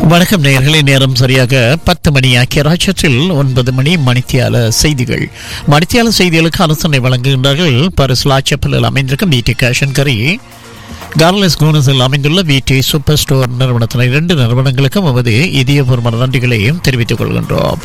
வணக்கம் நேயர்களே நேரம் சரியாக பத்து மணி ஆக்கிய ராஜ்யத்தில் ஒன்பது மணி மணித்தியால செய்திகள் மணித்தியால செய்திகளுக்கு ஆலோசனை வழங்குகின்றார்கள் பரிசு லாச்சப்பலில் அமைந்திருக்கும் வீட்டு கேஷன் கரி கார்லஸ் கோனஸில் அமைந்துள்ள வீட்டு சூப்பர் ஸ்டோர் நிறுவனத்தின் இரண்டு நிறுவனங்களுக்கும் நமது இதயபூர்வ நன்றிகளையும் தெரிவித்துக் கொள்கின்றோம்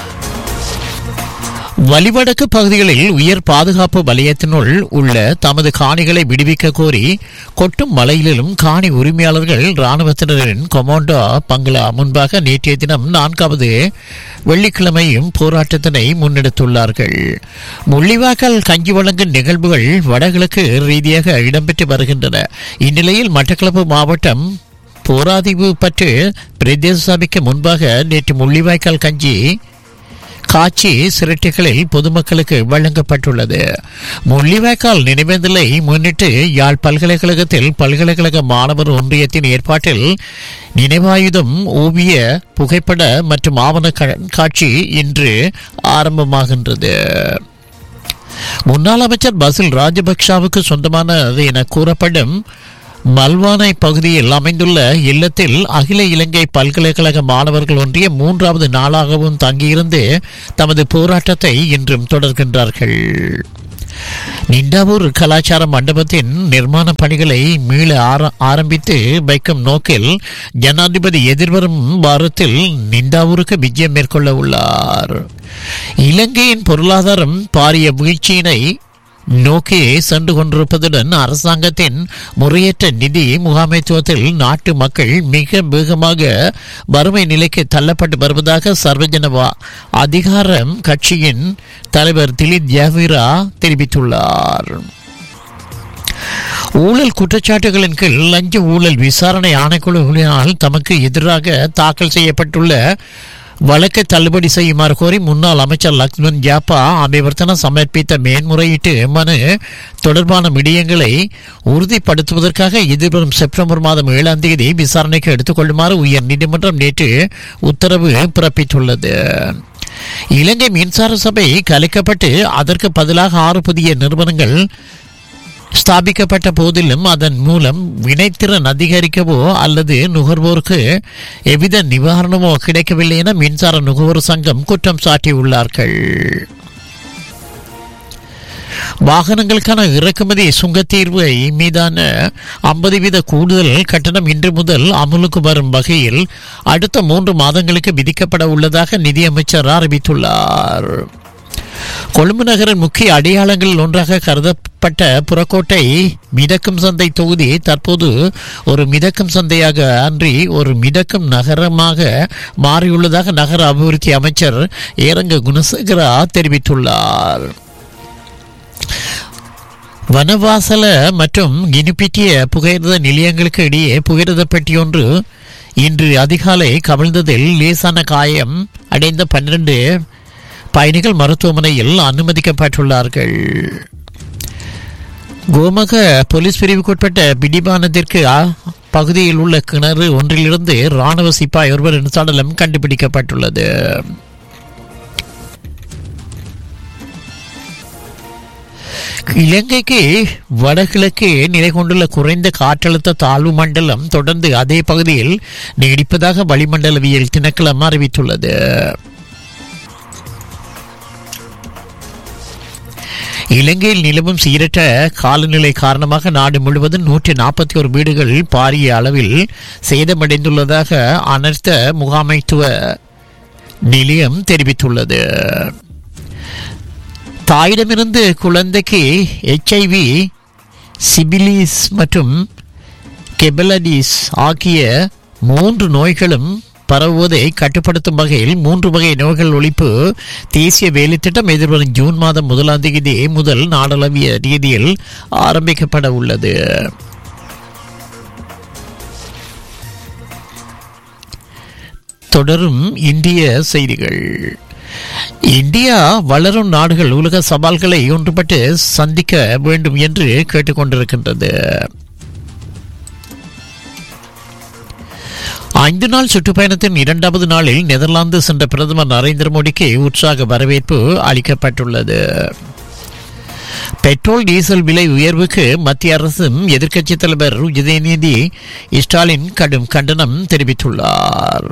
வலிவடக்கு பகுதிகளில் உயர் பாதுகாப்பு வலயத்தினுள் உள்ள தமது காணிகளை விடுவிக்க கோரி கொட்டும் மலையிலும் காணி உரிமையாளர்கள் இராணுவத்தினரின் கொமாண்டோ பங்களா முன்பாக நேற்றைய தினம் நான்காவது வெள்ளிக்கிழமையும் போராட்டத்தினை முன்னெடுத்துள்ளார்கள் முள்ளிவாக்கல் கஞ்சி வழங்கும் நிகழ்வுகள் வடகிழக்கு ரீதியாக இடம்பெற்று வருகின்றன இந்நிலையில் மட்டக்களப்பு மாவட்டம் போராதிவு பற்று பிரதேச சபைக்கு முன்பாக நேற்று முள்ளிவாய்க்கால் கஞ்சி காட்சி சிரட்டைகளில் பொதுமக்களுக்கு வழங்கப்பட்டுள்ளது முள்ளிவாய்க்கால் நினைவேந்தலை முன்னிட்டு யாழ் பல்கலைக்கழகத்தில் பல்கலைக்கழக மாணவர் ஒன்றியத்தின் ஏற்பாட்டில் நினைவாயுதம் ஓவிய புகைப்பட மற்றும் ஆவண கண்காட்சி இன்று ஆரம்பமாகின்றது முன்னாள் அமைச்சர் பசில் ராஜபக்ஷவுக்கு சொந்தமானது என கூறப்படும் மல்வானை பகுதியில் அமைந்துள்ள இல்லத்தில் அகில இலங்கை பல்கலைக்கழக மாணவர்கள் ஒன்றிய மூன்றாவது நாளாகவும் தங்கியிருந்து தமது போராட்டத்தை இன்றும் தொடர்கின்றார்கள் நிண்டாவூர் கலாச்சார மண்டபத்தின் நிர்மாண பணிகளை மீள ஆரம்பித்து வைக்கும் நோக்கில் ஜனாதிபதி எதிர்வரும் வாரத்தில் நிண்டாவூருக்கு விஜயம் மேற்கொள்ள உள்ளார் இலங்கையின் பொருளாதாரம் பாரிய வீழ்ச்சியினை நோக்கி சென்று கொண்டிருப்பதுடன் அரசாங்கத்தின் முறையற்ற நிதி முகாமைத்துவத்தில் நாட்டு மக்கள் மிக வேகமாக வறுமை நிலைக்கு தள்ளப்பட்டு வருவதாக சர்வஜன அதிகாரம் கட்சியின் தலைவர் திலீப் ஜாவிரா தெரிவித்துள்ளார் ஊழல் குற்றச்சாட்டுகளின் கீழ் லஞ்ச ஊழல் விசாரணை ஆணைக்குழுவினால் தமக்கு எதிராக தாக்கல் செய்யப்பட்டுள்ள வழக்கை தள்ளுபடி செய்யுமாறு கோரி முன்னாள் அமைச்சர் லக்ஷ்மண் ஜாப்பா அபிவர்த்தன சமர்ப்பித்த மேன்முறையீட்டு மனு தொடர்பான விடயங்களை உறுதிப்படுத்துவதற்காக எதிர்வரும் செப்டம்பர் மாதம் ஏழாம் தேதி விசாரணைக்கு எடுத்துக்கொள்ளுமாறு உயர் நீதிமன்றம் நேற்று உத்தரவு பிறப்பித்துள்ளது இலங்கை மின்சார சபை கலைக்கப்பட்டு அதற்கு பதிலாக ஆறு புதிய நிறுவனங்கள் ஸ்தாபிக்கப்பட்ட போதிலும் அதன் மூலம் வினைத்திறன் அதிகரிக்கவோ அல்லது நுகர்வோருக்கு எவ்வித நிவாரணமோ கிடைக்கவில்லை என மின்சார நுகர்வோர் சங்கம் குற்றம் சாட்டியுள்ளார்கள் வாகனங்களுக்கான இறக்குமதி சுங்கத்தீர்வை மீதான ஐம்பது வீத கூடுதல் கட்டணம் இன்று முதல் அமலுக்கு வரும் வகையில் அடுத்த மூன்று மாதங்களுக்கு விதிக்கப்பட உள்ளதாக நிதியமைச்சர் அறிவித்துள்ளார் கொழும்பு நகரின் முக்கிய அடையாளங்களில் ஒன்றாக கருதப்பட்ட புறக்கோட்டை மிதக்கும் சந்தை தொகுதி தற்போது ஒரு மிதக்கும் சந்தையாக அன்றி ஒரு மிதக்கும் நகரமாக மாறியுள்ளதாக நகர அபிவிருத்தி அமைச்சர் ஏரங்க குணசேகரா தெரிவித்துள்ளார் வனவாசல மற்றும் கினிப்பிட்டிய புகையிரத நிலையங்களுக்கு இடையே புகையிரத பெட்டி ஒன்று இன்று அதிகாலை கவிழ்ந்ததில் லேசான காயம் அடைந்த பன்னிரண்டு பயணிகள் மருத்துவமனையில் அனுமதிக்கப்பட்டுள்ளார்கள் கோமக போலீஸ் பிரிவுக்குட்பட்ட பிடிபானத்திற்கு பகுதியில் உள்ள கிணறு ஒன்றிலிருந்து ராணுவ சிப்பாய் ஒருவரின் சடலம் கண்டுபிடிக்கப்பட்டுள்ளது இலங்கைக்கு வடகிழக்கு நிலை கொண்டுள்ள குறைந்த காற்றழுத்த தாழ்வு மண்டலம் தொடர்ந்து அதே பகுதியில் நீடிப்பதாக வளிமண்டலவியல் திணைக்களம் அறிவித்துள்ளது இலங்கையில் நிலவும் சீரற்ற காலநிலை காரணமாக நாடு முழுவதும் நூற்றி நாற்பத்தி ஒரு வீடுகள் பாரிய அளவில் சேதமடைந்துள்ளதாக அனர்த்த முகாமைத்துவ நிலையம் தெரிவித்துள்ளது தாயிடமிருந்து குழந்தைக்கு எச்ஐவி சிபிலிஸ் மற்றும் கெபலடிஸ் ஆகிய மூன்று நோய்களும் பரவுவதை கட்டுப்படுத்தும் வகையில் மூன்று வகை நோய்கள் ஒழிப்பு தேசிய வேலைத்திட்டம் எதிர்வரும் ஜூன் மாதம் முதலாம் தேதி முதல் நாடளாவிய ரீதியில் ஆரம்பிக்கப்பட உள்ளது தொடரும் இந்திய செய்திகள் இந்தியா வளரும் நாடுகள் உலக சவால்களை ஒன்றுபட்டு சந்திக்க வேண்டும் என்று கேட்டுக்கொண்டிருக்கின்றது ஐந்து நாள் சுற்றுப்பயணத்தின் இரண்டாவது நாளில் நெதர்லாந்து சென்ற பிரதமர் நரேந்திர மோடிக்கு உற்சாக வரவேற்பு அளிக்கப்பட்டுள்ளது பெட்ரோல் டீசல் விலை உயர்வுக்கு மத்திய அரசும் எதிர்க்கட்சித் தலைவர் உதயநிதி ஸ்டாலின் கடும் கண்டனம் தெரிவித்துள்ளார்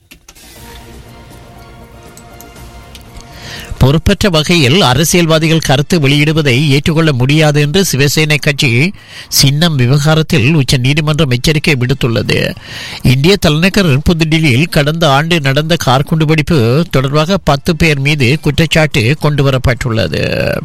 பொறுப்பற்ற வகையில் அரசியல்வாதிகள் கருத்து வெளியிடுவதை ஏற்றுக்கொள்ள முடியாது என்று சிவசேனை கட்சி சின்னம் விவகாரத்தில் உச்ச நீதிமன்றம் எச்சரிக்கை விடுத்துள்ளது இந்திய தலைநகர் புதுடில்லியில் கடந்த ஆண்டு நடந்த கார் குண்டுவெடிப்பு தொடர்பாக பத்து பேர் மீது குற்றச்சாட்டு கொண்டுவரப்பட்டுள்ளது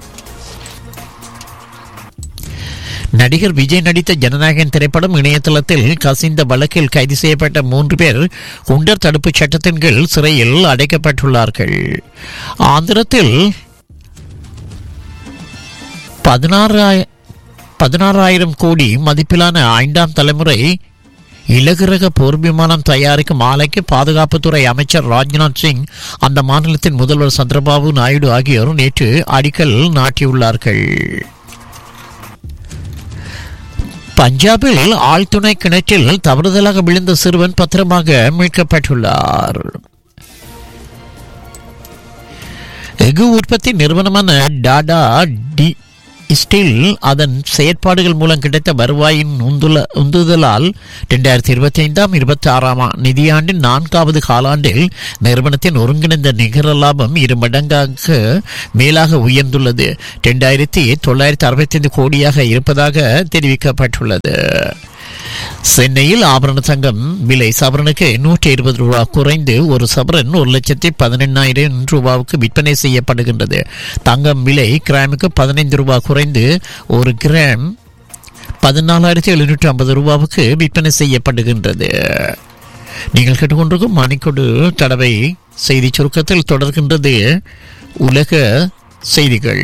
நடிகர் விஜய் நடித்த ஜனநாயகன் திரைப்படம் இணையதளத்தில் கசிந்த வழக்கில் கைது செய்யப்பட்ட மூன்று பேர் குண்டர் தடுப்புச் சட்டத்தின் கீழ் சிறையில் அடைக்கப்பட்டுள்ளார்கள் ஆந்திரத்தில் பதினாறு பதினாறாயிரம் கோடி மதிப்பிலான ஐந்தாம் தலைமுறை இலகுரக போர் விமானம் தயாரிக்கும் ஆலைக்கு பாதுகாப்புத்துறை அமைச்சர் ராஜ்நாத் சிங் அந்த மாநிலத்தின் முதல்வர் சந்திரபாபு நாயுடு ஆகியோர் நேற்று அடிக்கல் நாட்டியுள்ளார்கள் பஞ்சாபில் ஆழ்துணை கிணற்றில் தவறுதலாக விழுந்த சிறுவன் பத்திரமாக மீட்கப்பட்டுள்ளார் எஃகு உற்பத்தி நிறுவனமான டாடா டி ஸ்டில் அதன் செயற்பாடுகள் மூலம் கிடைத்த வருவாயின் உந்துல உந்துதலால் இரண்டாயிரத்தி இருபத்தி ஐந்தாம் இருபத்தி ஆறாம் நிதியாண்டின் நான்காவது காலாண்டில் நிறுவனத்தின் ஒருங்கிணைந்த நிகர லாபம் இரு மடங்காக மேலாக உயர்ந்துள்ளது இரண்டாயிரத்தி தொள்ளாயிரத்தி அறுபத்தி ஐந்து கோடியாக இருப்பதாக தெரிவிக்கப்பட்டுள்ளது சென்னையில் ஆபரண தங்கம் விலை சவரனுக்கு நூற்றி இருபது ரூபா குறைந்து ஒரு சவரன் ஒரு லட்சத்தி பதினெண்ணாயிரம் ரூபாவுக்கு விற்பனை செய்யப்படுகின்றது தங்கம் விலை கிராமுக்கு பதினைந்து ரூபாய் குறைந்து ஒரு கிராம் பதினாலாயிரத்தி எழுநூற்றி ஐம்பது ரூபாவுக்கு விற்பனை செய்யப்படுகின்றது நீங்கள் கேட்டுக்கொண்டிருக்கும் மணிக்கொடு தடவை செய்தி சுருக்கத்தில் தொடர்கின்றது உலக செய்திகள்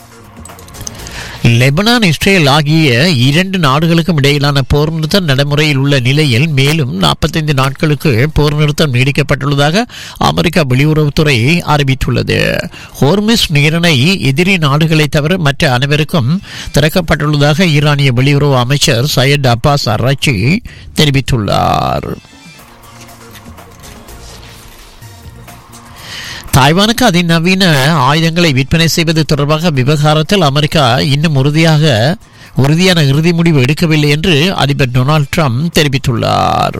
லெபனான் இஸ்ரேல் ஆகிய இரண்டு நாடுகளுக்கும் இடையிலான போர் நிறுத்தம் நடைமுறையில் உள்ள நிலையில் மேலும் நாற்பத்தைந்து நாட்களுக்கு போர் நிறுத்தம் நீடிக்கப்பட்டுள்ளதாக அமெரிக்கா வெளியுறவுத்துறை அறிவித்துள்ளது ஹோர்மிஸ் நீரிணை எதிரி நாடுகளை தவிர மற்ற அனைவருக்கும் திறக்கப்பட்டுள்ளதாக ஈரானிய வெளியுறவு அமைச்சர் சையத் அப்பாஸ் அராச்சி தெரிவித்துள்ளார் தாய்வானுக்கு அதிநவீன ஆயுதங்களை விற்பனை செய்வது தொடர்பாக விவகாரத்தில் அமெரிக்கா இன்னும் உறுதியாக உறுதியான இறுதி முடிவு எடுக்கவில்லை என்று அதிபர் டொனால்ட் ட்ரம்ப் தெரிவித்துள்ளார்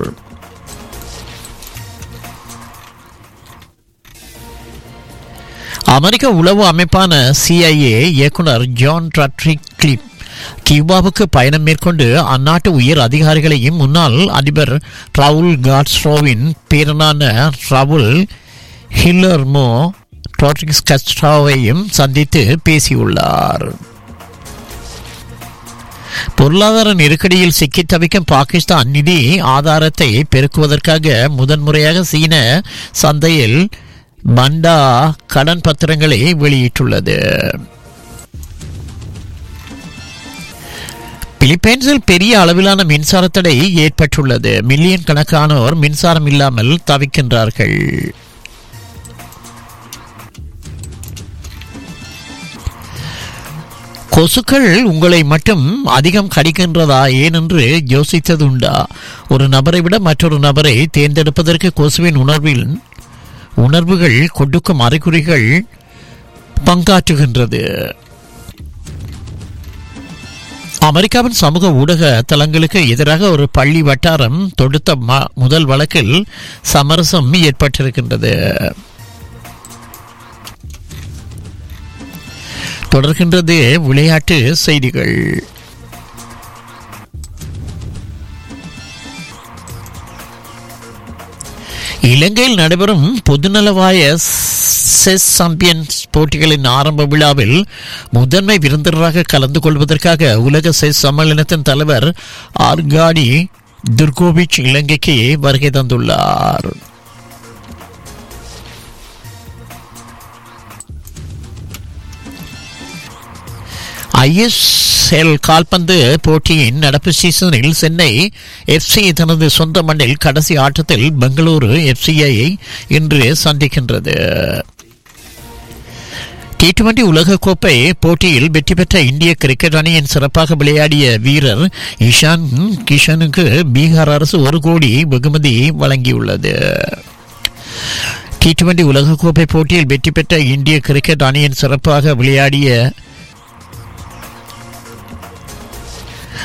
அமெரிக்க உளவு அமைப்பான சிஐஏ இயக்குனர் ஜான் ட்ரட்ரிக் கிளிப் கியூபாவுக்கு பயணம் மேற்கொண்டு அந்நாட்டு உயர் அதிகாரிகளையும் முன்னாள் அதிபர் ரவுல் காட்ஸ்ரோவின் பேரனான ரவுல் ஹில்லர்மோ ட்ரோட்ரிக்ஸ் கஸ்ட்ராவையும் சந்தித்து பேசியுள்ளார் பொருளாதார நெருக்கடியில் சிக்கி தவிக்கும் பாகிஸ்தான் நிதி ஆதாரத்தை பெருக்குவதற்காக முதன்முறையாக சீன சந்தையில் பண்டா கடன் பத்திரங்களை வெளியிட்டுள்ளது பிலிப்பைன்ஸில் பெரிய அளவிலான மின்சார தடை ஏற்பட்டுள்ளது மில்லியன் கணக்கானோர் மின்சாரம் இல்லாமல் தவிக்கின்றார்கள் கொசுக்கள் உங்களை மட்டும் அதிகம் கடிக்கின்றதா ஏனென்று யோசித்ததுண்டா ஒரு நபரை விட மற்றொரு நபரை தேர்ந்தெடுப்பதற்கு கொசுவின் உணர்வில் உணர்வுகள் கொடுக்கும் அறிகுறிகள் பங்காற்றுகின்றது அமெரிக்காவின் சமூக ஊடக தளங்களுக்கு எதிராக ஒரு பள்ளி வட்டாரம் தொடுத்த ம- முதல் வழக்கில் சமரசம் ஏற்பட்டிருக்கின்றது தொடர்கின்றது விளையாட்டு செய்திகள் இலங்கையில் நடைபெறும் பொதுநலவாய செஸ் சாம்பியன்ஸ் போட்டிகளின் ஆரம்ப விழாவில் முதன்மை விருந்தினராக கலந்து கொள்வதற்காக உலக செஸ் சம்மேளனத்தின் தலைவர் ஆர்காடி துர்கோவிச் இலங்கைக்கு வருகை தந்துள்ளார் ஐஎஸ்எல் கால்பந்து போட்டியின் நடப்பு சீசனில் சென்னை எஃப்சி தனது சொந்த மண்ணில் கடைசி ஆட்டத்தில் பெங்களூரு எஃப்சியை இன்று சந்திக்கின்றது டி டுவெண்டி உலகக்கோப்பை போட்டியில் வெற்றி பெற்ற இந்திய கிரிக்கெட் அணியின் சிறப்பாக விளையாடிய வீரர் இஷான் கிஷனுக்கு பீகார் அரசு ஒரு கோடி வெகுமதி வழங்கியுள்ளது டி டுவெண்டி உலகக்கோப்பை போட்டியில் வெற்றி பெற்ற இந்திய கிரிக்கெட் அணியின் சிறப்பாக விளையாடிய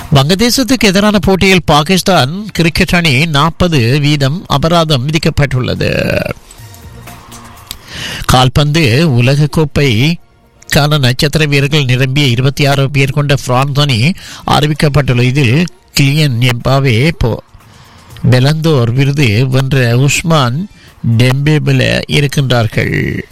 வங்கதேசத்துக்கு எதிரான போட்டியில் பாகிஸ்தான் கிரிக்கெட் அணி நாற்பது வீதம் அபராதம் விதிக்கப்பட்டுள்ளது கால்பந்து உலகக்கோப்பை கான நட்சத்திர வீரர்கள் நிரம்பிய இருபத்தி ஆறு பேர் கொண்ட பிரான்ஸ் அணி அறிவிக்கப்பட்டுள்ளது இதில் கிளியன் எம்பாவே போ பெலந்தோர் விருது வென்ற உஸ்மான் டெம்பேபில இருக்கின்றார்கள்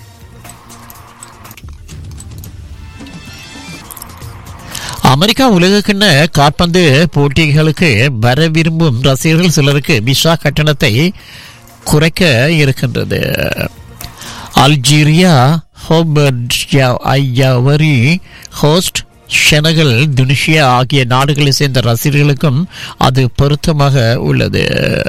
அமெரிக்கா உலகக்கிண்ண காற்பந்து போட்டிகளுக்கு வர விரும்பும் ரசிகர்கள் சிலருக்கு விசா கட்டணத்தை குறைக்க இருக்கின்றது அல்ஜீரியா ஹோபர்ட் ஹோஸ்ட் செனகல் துனிஷியா ஆகிய நாடுகளை சேர்ந்த ரசிகர்களுக்கும் அது பொருத்தமாக உள்ளது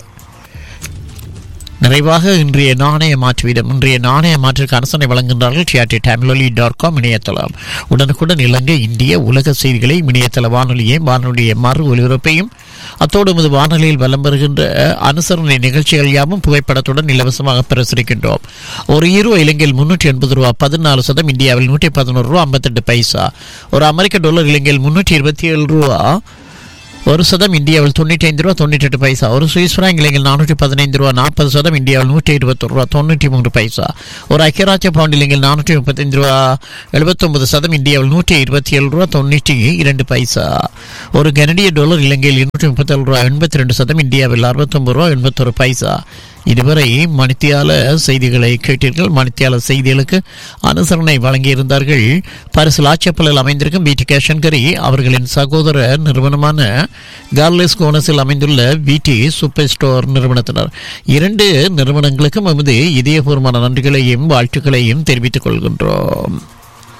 நிறைவாக இன்றைய நாணய மாற்று வீதம் இன்றைய நாணய மாற்றிற்கு அரசனை வழங்குகின்றார்கள் டிஆர்டி தமிழொலி டாட் காம் இணையதளம் உடனுக்குடன் இலங்கை இந்திய உலக செய்திகளை இணையதள வானொலியையும் வானொலிய மறு ஒலிபரப்பையும் அத்தோடு நமது வானொலியில் வலம் வருகின்ற அனுசரணை நிகழ்ச்சிகள் யாவும் புகைப்படத்துடன் இலவசமாக பிரசுரிக்கின்றோம் ஒரு ஈரோ இலங்கையில் முன்னூற்றி எண்பது ரூபா பதினாலு சதம் இந்தியாவில் நூற்றி பதினோரு ரூபா ஐம்பத்தெட்டு பைசா ஒரு அமெரிக்க டாலர் இலங்கையில் முன்னூற்றி இருபத்தி ஏழு ரூபா ஒரு சதம் இந்தியாவில் தொண்ணூற்றி ஐந்து ரூபா தொண்ணூற்றி எட்டு பைசா ஒரு சுவிஸ் ஃப்ராங்க் இலங்கையில் நானூற்றி பதினைந்து ரூபா நாற்பது சதம் இந்தியாவில் நூற்றி இருபத்தொரு ரூபா தொண்ணூற்றி மூன்று பைசா ஒரு ஐக்கியராஜ்ய பவுண்ட் இலங்கையில் நானூற்றி முப்பத்தைந்து ரூபா எழுபத்தொன்பது சதம் இந்தியாவில் நூற்றி இருபத்தி ஏழு ரூபா தொண்ணூற்றி இரண்டு பைசா ஒரு கனடிய டாலர் இலங்கையில் இருநூற்றி முப்பத்தேழு ரூபா எண்பத்தி ரெண்டு சதம் இந்தியாவில் அறுபத்தொன்பது ரூபா எண்பத்தொரு பைசா இதுவரை மணித்தியால செய்திகளை கேட்டீர்கள் மணித்தியால செய்திகளுக்கு அனுசரணை வழங்கியிருந்தார்கள் பரிசு ஆட்சப்பலில் அமைந்திருக்கும் பிடி கேஷன்கரி அவர்களின் சகோதர நிறுவனமான கார்லெஸ் கோனஸில் அமைந்துள்ள விடி சூப்பர் ஸ்டோர் நிறுவனத்தினர் இரண்டு நிறுவனங்களுக்கும் எமது இதயபூர்வமான நன்றிகளையும் வாழ்த்துக்களையும் தெரிவித்துக் கொள்கின்றோம்